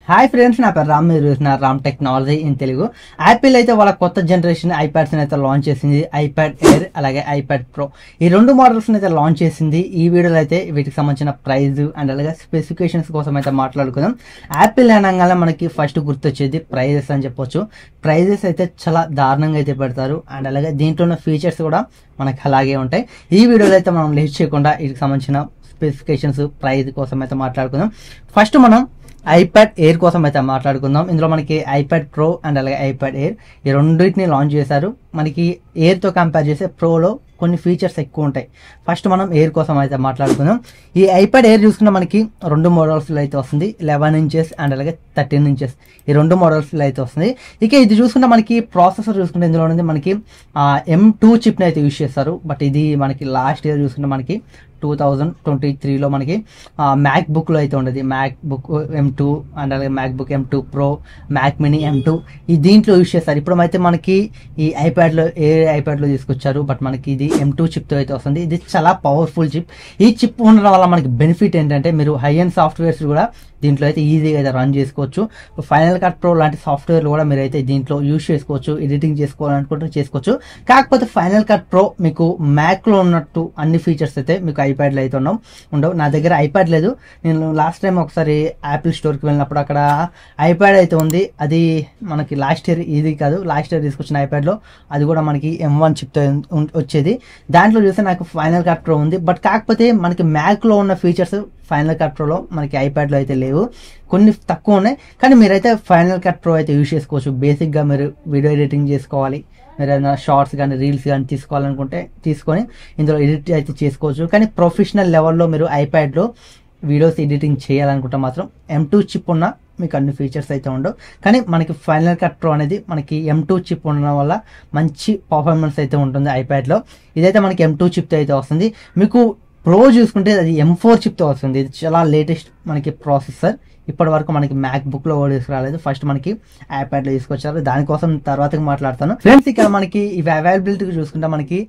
hi friends నా పేరు రామ్ మీరు చూస్తున్నారు Ram technology in Telugu Apple అయితే వాళ్ళ కొత్త జనరేషన్ ఐప్యాడ్స్ అయితే లాంచ్ చేసింది ఐప్యాడ్ ఎయిర్ అలాగే ఐప్యాడ్ ప్రో ఈ రెండు మోడల్స్ అయితే లాంచ్ చేసింది ఈ వీడియోలో అయితే వీటికి సంబంధించిన ప్రైస్ అండ్ అలాగే స్పెసిఫికేషన్స్ కోసం అయితే మాట్లాడుకుందాం యాపిల్ అనగానే మనకి ఫస్ట్ గుర్తొచ్చేది ప్రైజెస్ అని చెప్పొచ్చు ప్రైజెస్ అయితే చాలా దారుణంగా అయితే పెడతారు అండ్ అలాగే దీంట్లో ఉన్న ఫీచర్స్ కూడా మనకి అలాగే ఉంటాయి ఈ వీడియోలో అయితే మనం లేట్ చేయకుండా వీటికి సంబంధించిన స్పెసిఫికేషన్స్ ప్రైస్ కోసం అయితే మాట్లాడుకుందాం ఫస్ట్ మనం ఐప్యాడ్ ఎయిర్ కోసం అయితే మాట్లాడుకుందాం ఇందులో మనకి ఐప్యాడ్ ప్రో అండ్ అలాగే ఐప్యాడ్ ఎయిర్ ఈ రెండింటిని లాంచ్ చేశారు మనకి ఎయిర్తో కంపేర్ చేస్తే ప్రోలో కొన్ని ఫీచర్స్ ఎక్కువ ఉంటాయి ఫస్ట్ మనం ఎయిర్ కోసం అయితే మాట్లాడుకుందాం ఈ ఐప్యాడ్ ఎయిర్ చూసుకుంటే మనకి రెండు మోడల్స్లో అయితే వస్తుంది లెవెన్ ఇంచెస్ అండ్ అలాగే థర్టీన్ ఇంచెస్ ఈ రెండు మోడల్స్లో అయితే వస్తుంది ఇక ఇది చూసుకుంటే మనకి ప్రాసెసర్ చూసుకుంటే ఇందులో ఉంది మనకి ఎం టూ చిప్ని అయితే యూస్ చేస్తారు బట్ ఇది మనకి లాస్ట్ ఇయర్ చూసుకుంటే మనకి టూ థౌజండ్ ట్వంటీ త్రీలో మనకి మ్యాక్ బుక్లో అయితే ఉండేది MacBook M two and అలాగే MacBook M two Pro Mac Mini M two ఈ దీంట్లో యూస్ చేస్తారు ఇప్పుడు అయితే మనకి ఈ ఐప్యాడ్లో ఏ ఐప్యాడ్లో తీసుకొచ్చారు బట్ మనకి ఇది ఎం టూ చిప్తో అయితే వస్తుంది ఇది చాలా పవర్ఫుల్ చిప్ ఈ చిప్ ఉండడం వల్ల మనకి బెనిఫిట్ ఏంటంటే మీరు హై అండ్ సాఫ్ట్వేర్స్ కూడా దీంట్లో అయితే ఈజీగా అయితే రన్ చేసుకోవచ్చు ఫైనల్ కట్ ప్రో లాంటి సాఫ్ట్వేర్లు కూడా మీరు అయితే దీంట్లో యూస్ చేసుకోవచ్చు ఎడిటింగ్ చేసుకోవాలనుకుంటే చేసుకోవచ్చు కాకపోతే ఫైనల్ కట్ ప్రో మీకు మ్యాక్లో ఉన్నట్టు అన్ని ఫీచర్స్ అయితే మీకు ఐప్యాడ్లో అయితే ఉండవు ఉండవు నా దగ్గర ఐప్యాడ్ లేదు నేను లాస్ట్ టైం ఒకసారి యాపిల్ స్టోర్కి వెళ్ళినప్పుడు అక్కడ ఐప్యాడ్ అయితే ఉంది అది మనకి లాస్ట్ ఇయర్ ఇది కాదు లాస్ట్ ఇయర్ తీసుకొచ్చిన ఐప్యాడ్లో అది కూడా మనకి ఎం వన్ చిప్తో వచ్చేది దాంట్లో చూస్తే నాకు ఫైనల్ కట్ ప్రో ఉంది బట్ కాకపోతే మనకి మ్యాక్లో ఉన్న ఫీచర్స్ ఫైనల్ కట్ ప్రోలో మనకి ఐప్యాడ్లో అయితే లేవు కొన్ని తక్కువ ఉన్నాయి కానీ మీరైతే ఫైనల్ కట్ ప్రో అయితే యూస్ చేసుకోవచ్చు బేసిక్గా మీరు వీడియో ఎడిటింగ్ చేసుకోవాలి మీరు ఏదైనా షార్ట్స్ కానీ రీల్స్ కానీ తీసుకోవాలనుకుంటే తీసుకొని ఇందులో ఎడిట్ అయితే చేసుకోవచ్చు కానీ ప్రొఫెషనల్ లెవెల్లో మీరు ఐప్యాడ్లో వీడియోస్ ఎడిటింగ్ చేయాలనుకుంటే మాత్రం ఎం టూ చిప్ ఉన్న మీకు అన్ని ఫీచర్స్ అయితే ఉండవు కానీ మనకి ఫైనల్ కట్ ప్రో అనేది మనకి ఎం టూ చిప్ ఉండడం వల్ల మంచి పర్ఫార్మెన్స్ అయితే ఉంటుంది ఐప్యాడ్లో ఇదైతే మనకి ఎం టూ చిప్తో అయితే వస్తుంది మీకు ప్రో చూసుకుంటే అది ఎం ఫోర్ చిప్తో వస్తుంది ఇది చాలా లేటెస్ట్ మనకి ప్రాసెసర్ ఇప్పటి వరకు మనకి మ్యాక్ బుక్ లో కూడా తీసుకురాలేదు ఫస్ట్ మనకి ఐప్యాడ్ లో తీసుకొచ్చారు దానికోసం తర్వాత మాట్లాడతాను ఫ్రెండ్స్ ఇక్కడ మనకి ఇవి అవైలబిలిటీ చూసుకుంటే మనకి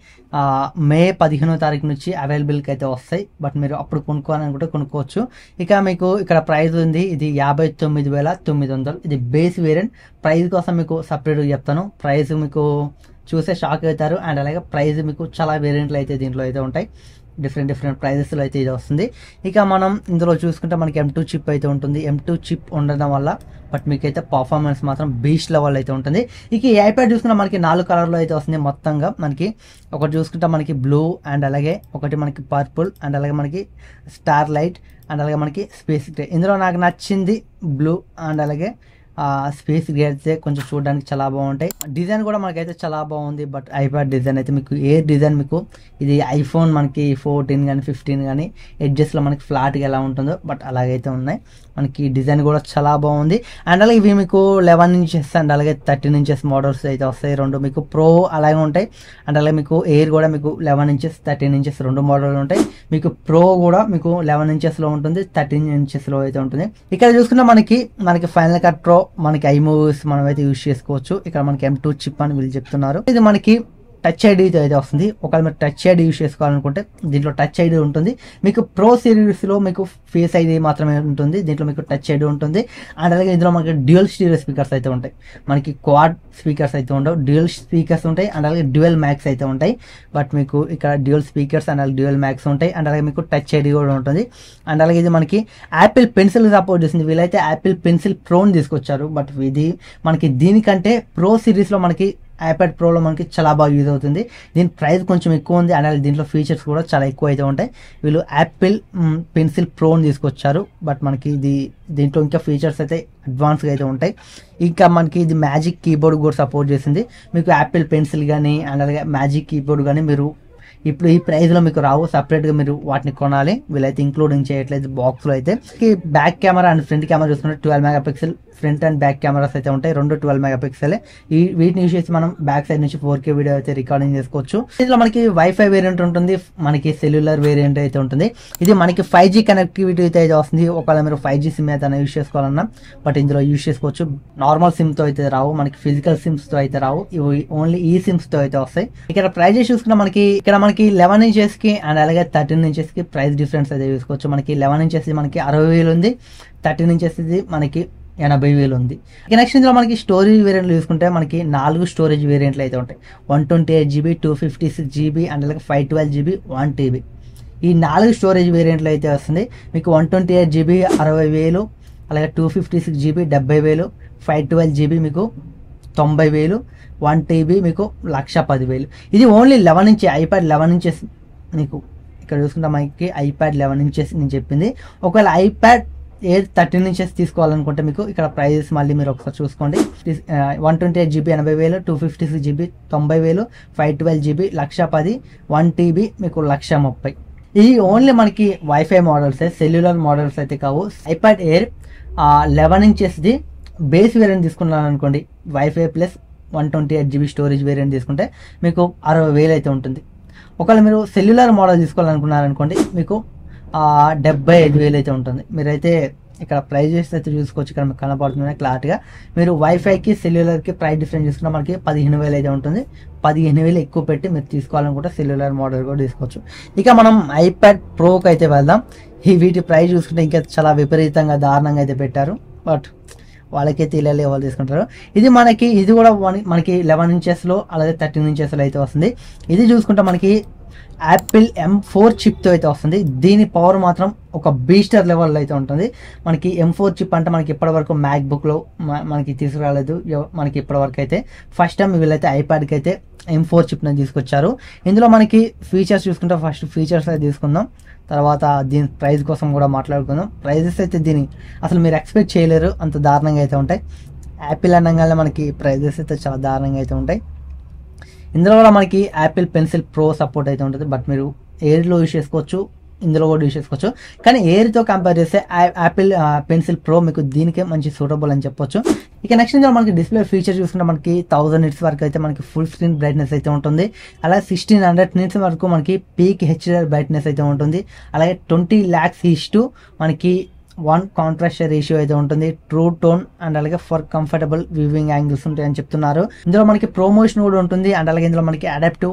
మే పదిహేనో తారీఖు నుంచి అవైలబిలిటీ అయితే వస్తాయి బట్ మీరు అప్పుడు కొనుక్కోవాలనుకుంటే కొనుక్కోవచ్చు ఇక మీకు ఇక్కడ ప్రైస్ ఉంది ఇది యాభై తొమ్మిది వేల తొమ్మిది వందలు ఇది బేస్ వేరియంట్ ప్రైస్ కోసం మీకు సపరేట్గా చెప్తాను ప్రైస్ మీకు చూసే షాక్ అవుతారు అండ్ అలాగే ప్రైస్ మీకు చాలా వేరియంట్లు అయితే దీంట్లో అయితే ఉంటాయి డిఫరెంట్ డిఫరెంట్ ప్రైజెస్లో అయితే ఇది వస్తుంది ఇక మనం ఇందులో చూసుకుంటే మనకి ఎం టూ చిప్ అయితే ఉంటుంది ఎం టూ చిప్ ఉండడం వల్ల బట్ మీకైతే పర్ఫార్మెన్స్ మాత్రం బీచ్ లెవెల్ అయితే ఉంటుంది ఇక ఈ ఐప్యాడ్ చూసుకుంటే మనకి నాలుగు కలర్లో అయితే వస్తుంది మొత్తంగా మనకి ఒకటి చూసుకుంటే మనకి బ్లూ అండ్ అలాగే ఒకటి మనకి పర్పుల్ అండ్ అలాగే మనకి స్టార్ లైట్ అండ్ అలాగే మనకి స్పేస్ గ్రే ఇందులో నాకు నచ్చింది బ్లూ అండ్ అలాగే స్పేస్ గ్రే అయితే కొంచెం చూడడానికి చాలా బాగుంటాయి డిజైన్ కూడా మనకైతే చాలా బాగుంది బట్ ఐప్యాడ్ డిజైన్ అయితే మీకు ఏ డిజైన్ మీకు ఇది ఐఫోన్ మనకి ఫోర్టీన్ కానీ ఫిఫ్టీన్ కానీ ఎడ్జెస్లో మనకి ఫ్లాట్గా ఎలా ఉంటుందో బట్ అలాగైతే ఉన్నాయి మనకి డిజైన్ కూడా చాలా బాగుంది అండ్ అలాగే ఇవి మీకు లెవెన్ ఇంచెస్ అండ్ అలాగే థర్టీన్ ఇంచెస్ మోడల్స్ అయితే వస్తాయి రెండు మీకు ప్రో అలాగే ఉంటాయి అండ్ అలాగే మీకు ఎయిర్ కూడా మీకు లెవెన్ ఇంచెస్ థర్టీన్ ఇంచెస్ రెండు మోడల్ ఉంటాయి మీకు ప్రో కూడా మీకు లెవెన్ ఇంచెస్లో ఉంటుంది థర్టీన్ ఇంచెస్లో అయితే ఉంటుంది ఇక్కడ చూసుకున్న మనకి మనకి ఫైనల్ కట్ ప్రో మనకి ఐ మూవీస్ మనం అయితే యూస్ చేసుకోవచ్చు ఇక్కడ మనకి ఎం టూ చిప్ అని వీళ్ళు చెప్తున్నారు ఇది మనకి టచ్ ఐడితో అయితే వస్తుంది ఒకవేళ మీరు టచ్ ఐడి యూస్ చేసుకోవాలనుకుంటే దీంట్లో టచ్ ఐడి ఉంటుంది మీకు ప్రో సిరీస్లో మీకు ఫేస్ ఐడి మాత్రమే ఉంటుంది దీంట్లో మీకు టచ్ ఐడి ఉంటుంది అండ్ అలాగే ఇందులో మనకి డ్యూయల్ స్టీరియో స్పీకర్స్ అయితే ఉంటాయి మనకి క్వాడ్ స్పీకర్స్ అయితే ఉండవు డ్యూయల్ స్పీకర్స్ ఉంటాయి అండ్ అలాగే డ్యూయల్ మ్యాక్స్ అయితే ఉంటాయి బట్ మీకు ఇక్కడ డ్యూయల్ స్పీకర్స్ అండ్ అలాగే డ్యూయల్ మ్యాక్స్ ఉంటాయి అండ్ అలాగే మీకు టచ్ ఐడి కూడా ఉంటుంది అండ్ అలాగే ఇది మనకి యాపిల్ పెన్సిల్ సపోర్ట్ చేసింది వీళ్ళైతే యాపిల్ పెన్సిల్ ప్రోని తీసుకొచ్చారు బట్ ఇది మనకి దీనికంటే ప్రో సిరీస్లో మనకి ఐప్యాడ్ ప్రోలో మనకి చాలా బాగా యూజ్ అవుతుంది దీని ప్రైస్ కొంచెం ఎక్కువ ఉంది అండ్ దీంట్లో ఫీచర్స్ కూడా చాలా ఎక్కువ అయితే ఉంటాయి వీళ్ళు యాపిల్ పెన్సిల్ ప్రోని తీసుకొచ్చారు బట్ మనకి ఇది దీంట్లో ఇంకా ఫీచర్స్ అయితే అడ్వాన్స్గా అయితే ఉంటాయి ఇంకా మనకి ఇది మ్యాజిక్ కీబోర్డ్ కూడా సపోర్ట్ చేసింది మీకు యాపిల్ పెన్సిల్ కానీ అండ్ అలాగే మ్యాజిక్ కీబోర్డ్ కానీ మీరు ఇప్పుడు ఈ ప్రైస్లో మీకు రావు సపరేట్గా మీరు వాటిని కొనాలి వీళ్ళైతే ఇంక్లూడింగ్ చేయట్లేదు బాక్స్లో అయితే back camera and front camera చూసుకుంటే twelve megapixel front and back cameras అయితే ఉంటాయి రెండు ట్వెల్వ్ మెగా పిక్సెల్ ఈ వీటిని యూస్ చేసి మనం బ్యాక్ సైడ్ నుంచి ఫోర్ కే వీడియో అయితే రికార్డింగ్ చేసుకోవచ్చు ఇందులో మనకి వైఫై వేరియంట్ ఉంటుంది మనకి సెల్యులర్ వేరియంట్ అయితే ఉంటుంది ఇది మనకి ఫైవ్ జీ కనెక్టివిటీ అయితే అయితే వస్తుంది ఒకవేళ మీరు ఫైవ్ జీ సిమ్ అయితే యూస్ చేసుకోవాలన్నా బట్ ఇందులో యూస్ చేసుకోవచ్చు నార్మల్ సిమ్ తో అయితే రావు మనకి ఫిజికల్ సిమ్స్ తో అయితే రావు ఇవి ఓన్లీ ఈ సిమ్స్ తో అయితే వస్తాయి ఇక్కడ ప్రైజెస్ చూసుకున్నా మనకి ఇక్కడ మనకి లెవెన్ ఇంచెస్ కి అండ్ అలాగే థర్టీన్ ఇంచెస్ కి ప్రైస్ డిఫరెన్స్ అయితే చూసుకోవచ్చు మనకి లెవెన్ ఇంచెస్ మనకి అరవై వేలు ఉంది థర్టీన్ ఇంచెస్ ఇది మనకి ఎనభై వేలు ఉంది ఇక నెక్స్ట్ ఇందులో మనకి స్టోరేజ్ వేరియంట్లు చూసుకుంటే మనకి నాలుగు స్టోరేజ్ వేరియంట్లు అయితే ఉంటాయి one twenty eight GB two fifty six GB and అలాగే five twelve GB one TB ఈ నాలుగు స్టోరేజ్ వేరియంట్లు అయితే వస్తుంది మీకు వన్ ట్వంటీ ఎయిట్ జీబీ అరవై వేలు అలాగే టూ ఫిఫ్టీ సిక్స్ జీబీ డెబ్బై వేలు ఫైవ్ ట్వెల్వ్ జీబీ మీకు తొంభై వేలు వన్ టీబీ మీకు లక్ష పదివేలు ఇది only eleven inch iPad eleven inches మీకు ఇక్కడ చూసుకుంటే మనకి ఐప్యాడ్ లెవెన్ ఇంచెస్ నేను చెప్పింది ఒకవేళ ఐప్యాడ్ ఎయిర్ థర్టీన్ ఇంచెస్ తీసుకోవాలనుకుంటే మీకు ఇక్కడ ప్రైజెస్ మళ్ళీ మీరు ఒకసారి చూసుకోండి వన్ ట్వంటీ ఎయిట్ జీబీ ఎనభై వేలు టూ ఫిఫ్టీ సిక్స్ జీబీ తొంభై వేలు ఫైవ్ ట్వెల్వ్ జీబీ లక్ష పది వన్ టీబీ మీకు లక్ష ముప్పై ఇది ఓన్లీ మనకి వైఫై మోడల్స్ సెల్యులర్ మోడల్స్ అయితే కావు ఐప్యాడ్ ఎయిర్ లెవెన్ ఇంచెస్ది బేస్ వేరియంట్ తీసుకున్నాను అనుకోండి WiFi plus one twenty eight GB storage variant తీసుకుంటే మీకు అరవై వేలు అయితే ఉంటుంది ఒకవేళ మీరు సెల్యులర్ మోడల్ తీసుకోవాలనుకున్నారనుకోండి మీకు ఆ, డెబ్బై ఐదు వేలు అయితే ఉంటుంది మీరైతే ఇక్కడ ప్రైజెస్ అయితే చూసుకోవచ్చు ఇక్కడ మీకు కనపడుతుంది క్లారిటీగా మీరు వైఫైకి సెల్యులర్కి ప్రైస్ డిఫరెన్స్ చూసుకున్నా మనకి పదిహేను వేలు అయితే ఉంటుంది పదిహేను వేలు ఎక్కువ పెట్టి మీరు తీసుకోవాలనుకుంటే సెల్యులర్ మోడల్ కూడా తీసుకోవచ్చు ఇక మనం ఐప్యాడ్ ప్రోకి అయితే వెళ్దాం ఈ వీటి ప్రైస్ చూసుకుంటే ఇంకా చాలా విపరీతంగా దారుణంగా అయితే పెట్టారు బట్ వాళ్ళకే తెలియాలి వాళ్ళు తీసుకుంటారు ఇది మనకి ఇది కూడా మన- మనకి లెవెన్ ఇంచెస్లో అలాగే థర్టీన్ ఇంచెస్లో అయితే వస్తుంది ఇది చూసుకుంటే మనకి యాపిల్ ఎం ఫోర్ చిప్తో అయితే వస్తుంది దీని పవర్ మాత్రం ఒక బీస్టర్ లెవెల్లో అయితే ఉంటుంది మనకి ఎం ఫోర్ చిప్ అంటే మనకి ఇప్పటివరకు మ్యాక్ బుక్లో మనకి తీసుకురాలేదు ఎవ- మనకి ఇప్పటివరకు అయితే ఫస్ట్ టైం వీళ్ళైతే ఐప్యాడ్కి అయితే ఎం ఫోర్ చిప్ని తీసుకొచ్చారు ఇందులో మనకి ఫీచర్స్ చూసుకుంటే ఫస్ట్ ఫీచర్స్ అయితే తీసుకుందాం తర్వాత దీని ప్రైస్ కోసం కూడా మాట్లాడుకుందాం ప్రైజెస్ అయితే దీని అసలు మీరు ఎక్స్పెక్ట్ చేయలేరు అంత దారుణంగా అయితే ఉంటాయి యాపిల్ అనగానే మనకి ప్రైజెస్ అయితే చాలా దారుణంగా అయితే ఉంటాయి ఇందులో కూడా మనకి యాపిల్ పెన్సిల్ ప్రో సపోర్ట్ అయితే ఉంటుంది బట్ మీరు ఎయిర్లో యూస్ చేసుకోవచ్చు ఇందులో కూడా యూస్ చేసుకోవచ్చు కానీ ఎయిర్తో కంపేర్ చేస్తే యా- యాపిల్ ఆ, పెన్సిల్ ప్రో మీకు దీనికే మంచి సూటబుల్ అని చెప్పొచ్చు ఇక నెక్స్ట్ ఇందులో మనకి డిస్ప్లే ఫీచర్ చూసుకుంటే మనకి థౌసండ్ నిట్స్ వరకు అయితే మనకి ఫుల్ స్క్రీన్ బ్రైట్నెస్ అయితే ఉంటుంది అలాగే సిక్స్టీన్ హండ్రెడ్ నిట్స్ వరకు మనకి పీక్ హెచ్డిఆర్ బ్రైట్నెస్ అయితే ఉంటుంది అలాగే ట్వంటీ ల్యాక్స్ ఈస్ టు మనకి వన్ కాంట్రాస్ట్ రేషియో అయితే ఉంటుంది ట్రూ టోన్ అండ్ అలాగే ఫర్ కంఫర్టబుల్ వ్యూవింగ్ యాంగిల్స్ ఉంటాయని చెప్తున్నారు ఇందులో మనకి ప్రమోషన్ కూడా ఉంటుంది అండ్ అలాగే ఇందులో మనకి అడాప్టివ్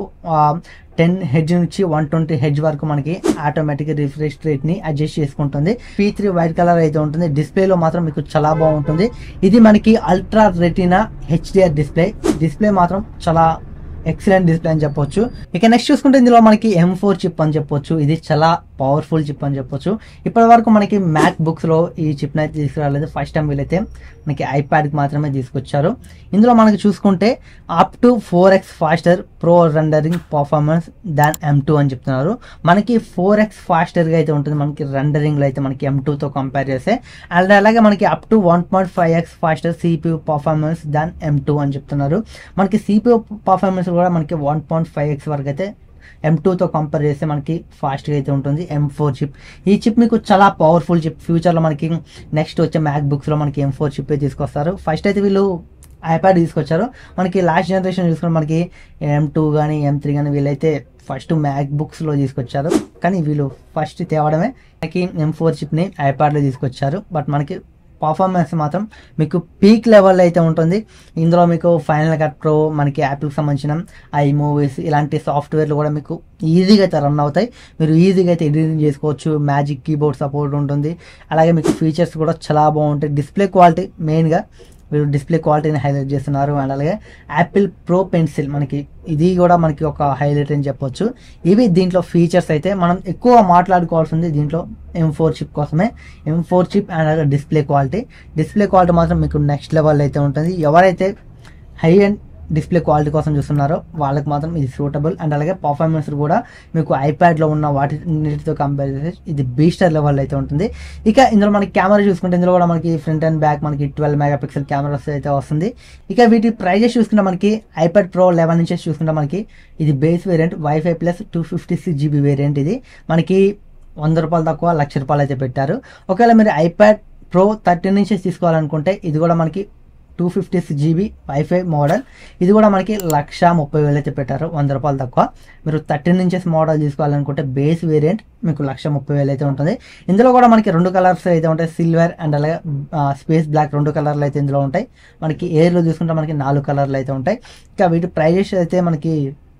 టెన్ హెడ్జ్ నుంచి వన్ ట్వంటీ హెడ్జ్ వరకు మనకి ఆటోమేటిక్ రిఫ్రెష్ రేట్ ని అడ్జస్ట్ చేసుకుంటుంది పీ త్రీ వైట్ కలర్ అయితే ఉంటుంది డిస్ప్లేలో మాత్రం మీకు చాలా బాగుంటుంది ఇది మనకి ultra retina HDR display display మాత్రం చాలా ఎక్సలెంట్ డిస్ప్లే అని చెప్పొచ్చు ఇక నెక్స్ట్ చూసుకుంటే ఇందులో మనకి ఎం ఫోర్ చిప్ అని చెప్పొచ్చు ఇది చాలా పవర్ఫుల్ చిప్ అని చెప్పొచ్చు ఇప్పటి వరకు మనకి మ్యాక్ బుక్స్ లో ఈ చిప్ అయితే తీసుకురాలేదు ఫస్ట్ టైం వీళ్ళైతే మనకి ఐప్యాడ్ కి మాత్రమే తీసుకొచ్చారు ఇందులో మనకి చూసుకుంటే up to four x faster pro rendering performance than M two అని చెప్తున్నారు మనకి ఫోర్ ఎక్స్ ఫాస్టర్ గా అయితే ఉంటుంది మనకి రెండరింగ్ లో అయితే మనకి ఎం తో కంపేర్ చేస్తే అండ్ అలాగే మనకి up to one point five x faster CPU performance than M two అని చెప్తున్నారు మనకి సిపియూ పర్ఫార్మెన్స్ కూడా మనకి వన్ పాయింట్ ఫైవ్ ఎక్స్ వరకు అయితే ఎం టూతో కంపేర్ చేస్తే మనకి ఫాస్ట్గా అయితే ఉంటుంది ఎం ఫోర్ చిప్ ఈ చిప్ మీకు చాలా పవర్ఫుల్ చిప్ ఫ్యూచర్లో మనకి నెక్స్ట్ వచ్చే మ్యాక్ బుక్స్లో మనకి ఎం ఫోర్ చిప్ తీసుకొస్తారు ఫస్ట్ అయితే వీళ్ళు ఐప్యాడ్ తీసుకొచ్చారు మనకి లాస్ట్ జనరేషన్ చూసుకుంటే మనకి ఎం టూ కానీ ఎం త్రీ కానీ వీళ్ళైతే ఫస్ట్ మ్యాక్ బుక్స్లో తీసుకొచ్చారు కానీ వీళ్ళు ఫస్ట్ తేవడమే మనకి ఎం ఫోర్ చిప్ని ఐప్యాడ్లో తీసుకొచ్చారు బట్ మనకి పర్ఫార్మెన్స్ మాత్రం మీకు పీక్ లెవెల్ అయితే ఉంటుంది ఇందులో మీకు ఫైనల్ కట్ ప్రో మనకి యాపిల్కి సంబంధించిన ఐ మూవీస్ ఇలాంటి సాఫ్ట్వేర్లు కూడా మీకు ఈజీగా అయితే రన్ అవుతాయి మీరు ఈజీగా అయితే ఎడిటింగ్ చేసుకోవచ్చు మ్యాజిక్ కీబోర్డ్ సపోర్ట్ ఉంటుంది అలాగే మీకు ఫీచర్స్ కూడా చాలా బాగుంటాయి డిస్ప్లే క్వాలిటీ మెయిన్గా మీరు డిస్ప్లే క్వాలిటీని హైలైట్ చేస్తున్నారు అండ్ అలాగే యాపిల్ ప్రో పెన్సిల్ మనకి ఇది కూడా మనకి ఒక హైలైట్ అని చెప్పొచ్చు ఇవి దీంట్లో ఫీచర్స్ అయితే మనం ఎక్కువ మాట్లాడుకోవాల్సింది దీంట్లో ఎం ఫోర్ చిప్ కోసమే ఎం ఫోర్ చిప్ అండ్ అలాగే డిస్ప్లే క్వాలిటీ డిస్ప్లే క్వాలిటీ మాత్రం మీకు నెక్స్ట్ లెవెల్ అయితే ఉంటుంది ఎవరైతే హై అండ్ డిస్ప్లే క్వాలిటీ కోసం చూస్తున్నారో వాళ్ళకి మాత్రం ఇది సూటబుల్ అండ్ అలాగే పర్ఫార్మెన్స్ కూడా మీకు ఐప్యాడ్లో ఉన్న వాటితో కంపేర్ చేస్తే ఇది బీస్టర్ లెవెల్ అయితే ఉంటుంది ఇక ఇందులో మనకి కెమెరా చూసుకుంటే ఇందులో కూడా మనకి ఫ్రంట్ అండ్ బ్యాక్ మనకి ట్వెల్వ్ మెగా పిక్సెల్ కెమెరాస్ అయితే వస్తుంది ఇక వీటి ప్రైజెస్ చూసుకుంటే మనకి ఐప్యాడ్ ప్రో లెవెన్ ఇంచెస్ చూసుకుంటే మనకి ఇది base variant WiFi plus two fifty six GB variant ఇది మనకి వంద రూపాయలు తక్కువ లక్ష రూపాయలు అయితే పెట్టారు ఒకవేళ మీరు ఐప్యాడ్ ప్రో థర్టీన్ ఇంచెస్ తీసుకోవాలనుకుంటే ఇది కూడా మనకి two fifty six GB WiFi model ఇది కూడా మనకి లక్ష ముప్పై వేలు అయితే పెట్టారు వంద రూపాయలు తక్కువ మీరు థర్టీన్ ఇంచెస్ మోడల్ తీసుకోవాలనుకుంటే బేస్ వేరియంట్ మీకు లక్ష ముప్పై వేలు అయితే ఉంటుంది ఇందులో కూడా మనకి రెండు కలర్స్ అయితే ఉంటాయి సిల్వర్ అండ్ అలాగే స్పేస్ బ్లాక్ రెండు కలర్లు అయితే ఇందులో ఉంటాయి మనకి ఎయిర్లో చూసుకుంటే మనకి నాలుగు కలర్లు అయితే ఉంటాయి ఇంకా వీటి ప్రైజెస్ అయితే మనకి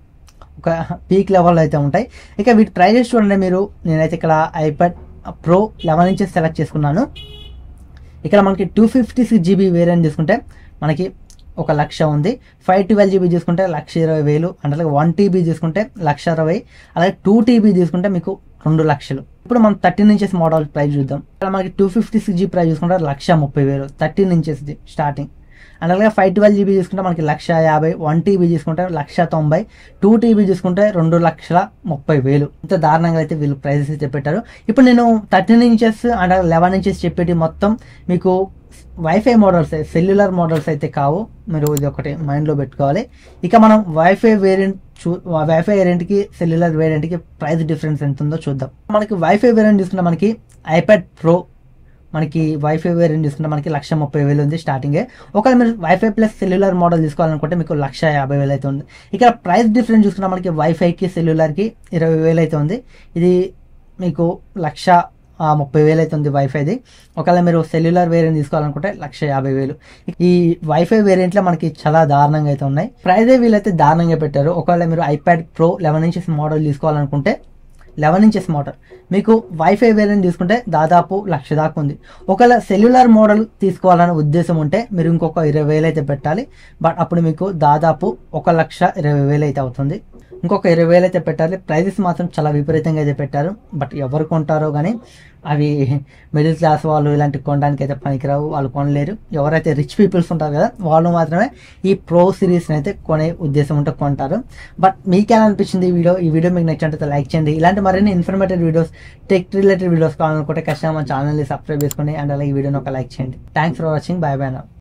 ఒక పీక్ లెవెల్ అయితే ఉంటాయి ఇక వీటి ప్రైజెస్ చూడండి మీరు నేనైతే ఇక్కడ iPad Pro eleven inches select చేసుకున్నాను ఇక్కడ మనకి two fifty six GB variant తీసుకుంటే మనకి ఒక లక్ష ఉంది ఫైవ్ ట్వెల్వ్ జీబీ తీసుకుంటే లక్ష ఇరవై వేలు అంటే అలాగే వన్ టీబీ తీసుకుంటే లక్ష అరవై అలాగే టూ టీబీ తీసుకుంటే మీకు రెండు లక్షలు ఇప్పుడు మనం థర్టీన్ ఇంచెస్ మోడల్ ప్రైస్ చూద్దాం ఇక్కడ మనకి two fifty six GB price చూసుకుంటే లక్ష ముప్పై వేలు థర్టీన్ ఇంచెస్ది స్టార్టింగ్ అండ్ అలాగే ఫైవ్ ట్వెల్వ్ జీబీ తీసుకుంటే మనకి లక్ష యాభై వన్ టీబీ తీసుకుంటే లక్ష తొంభై టూ టీబీ తీసుకుంటే రెండు లక్షల ముప్పై వేలు ఇంత దారుణంగా అయితే వీళ్ళు ప్రైజెస్ అయితే పెట్టారు ఇప్పుడు నేను thirteen inches and eleven inches చెప్పేటి మొత్తం మీకు వైఫై మోడల్స్ సెల్యులర్ మోడల్స్ అయితే కావు మీరు ఇది ఒకటి మైండ్లో పెట్టుకోవాలి ఇక మనం వైఫై వేరియంట్ చూ వైఫై వేరియంట్కి సెల్యులర్ వేరియంట్కి ప్రైస్ డిఫరెన్స్ ఎంత ఉందో చూద్దాం మనకి వైఫై వేరియంట్ తీసుకుంటే మనకి ఐప్యాడ్ ప్రో మనకి వైఫై వేరియంట్ తీసుకుంటే మనకి లక్ష ముప్పై వేలు ఉంది స్టార్టింగే ఒకవేళ మీరు వైఫై ప్లస్ సెల్యులర్ మోడల్ తీసుకోవాలనుకుంటే మీకు లక్ష యాభై వేలు అయితే ఉంది ఇక్కడ ప్రైస్ డిఫరెన్స్ చూసుకుంటే మనకి వైఫైకి సెల్యులర్కి ఇరవై వేలు అయితే ఉంది ఇది మీకు లక్ష ఆ, ముప్పై వేలు అయితే ఉంది వైఫైది ఒకవేళ మీరు సెల్యులర్ వేరియంట్ తీసుకోవాలనుకుంటే లక్ష యాభై వేలు ఈ వైఫై వేరియంట్లో మనకి చాలా దారుణంగా అయితే ఉన్నాయి ప్రైజే వీళ్ళైతే దారుణంగా పెట్టారు ఒకవేళ మీరు iPad Pro eleven inches model తీసుకోవాలనుకుంటే లెవెన్ ఇంచెస్ మోడల్ మీకు వైఫై వేరియంట్ తీసుకుంటే దాదాపు లక్ష దాకా ఉంది ఒకవేళ సెల్యులర్ మోడల్ తీసుకోవాలనే ఉద్దేశం ఉంటే మీరు ఇంకొక ఇరవై వేలు అయితే పెట్టాలి బట్ అప్పుడు మీకు దాదాపు ఒక లక్ష ఇరవై వేలు అయితే అవుతుంది ఇంకొక ఇరవై వేలు అయితే పెట్టాలి ప్రైజెస్ మాత్రం చాలా విపరీతంగా అయితే పెట్టారు బట్ ఎవరు కొంటారో కానీ అవి మిడిల్ క్లాస్ వాళ్ళు ఇలాంటి కొనడానికి అయితే పనికిరావు వాళ్ళు కొనలేరు ఎవరైతే రిచ్ పీపుల్స్ ఉంటారు కదా వాళ్ళు మాత్రమే ఈ ప్రో సిరీస్ని అయితే కొనే ఉద్దేశం ఉంటే కొంటారు బట్ మీకేలా అనిపించింది ఈ వీడియో ఈ వీడియో మీకు నచ్చినట్లయితే లైక్ చేయండి ఇలాంటి మరిన్ని informative videos tech related videos కావాలనుకుంటే ఖచ్చితంగా మన ఛానల్ని సబ్స్క్రైబ్ చేసుకోండి అండ్ అలాగే ఈ వీడియోని ఒక లైక్ చేయండి thanks for watching bye bye నా